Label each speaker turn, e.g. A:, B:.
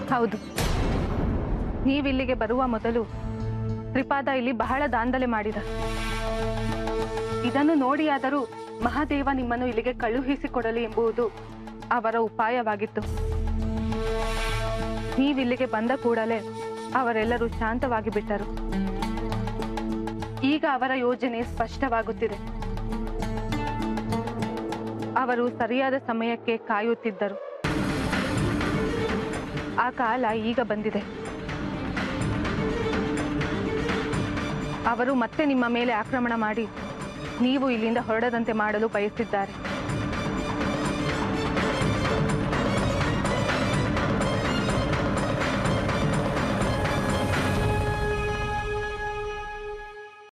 A: ಹೌದು ನೀವಿಲ್ಲಿಗೆ ಬರುವ ಮೊದಲು ತ್ರಿಪಾದ ಇಲ್ಲಿ ಬಹಳ ದಾಂಧಲೆ ಮಾಡಿದ ಇದನ್ನು ನೋಡಿಯಾದರೂ ಮಹಾದೇವ ನಿಮ್ಮನ್ನು ಇಲ್ಲಿಗೆ ಕಳುಹಿಸಿಕೊಡಲಿ ಎಂಬುದು ಅವರ ಉಪಾಯವಾಗಿತ್ತು ನೀವಿಲ್ಲಿಗೆ ಬಂದ ಕೂಡಲೇ ಅವರೆಲ್ಲರೂ ಶಾಂತವಾಗಿ ಬಿಟ್ಟರು ಈಗ ಅವರ ಯೋಜನೆ ಸ್ಪಷ್ಟವಾಗುತ್ತಿದೆ ಅವರು ಸರಿಯಾದ ಸಮಯಕ್ಕೆ ಕಾಯುತ್ತಿದ್ದರು ಆ ಕಾಲ ಈಗ ಬಂದಿದೆ ಅವರು ಮತ್ತೆ ನಿಮ್ಮ ಮೇಲೆ ಆಕ್ರಮಣ ಮಾಡಿ ನೀವು ಇಲ್ಲಿಂದ ಹೊರಡದಂತೆ ಮಾಡಲು ಬಯಸಿದ್ದಾರೆ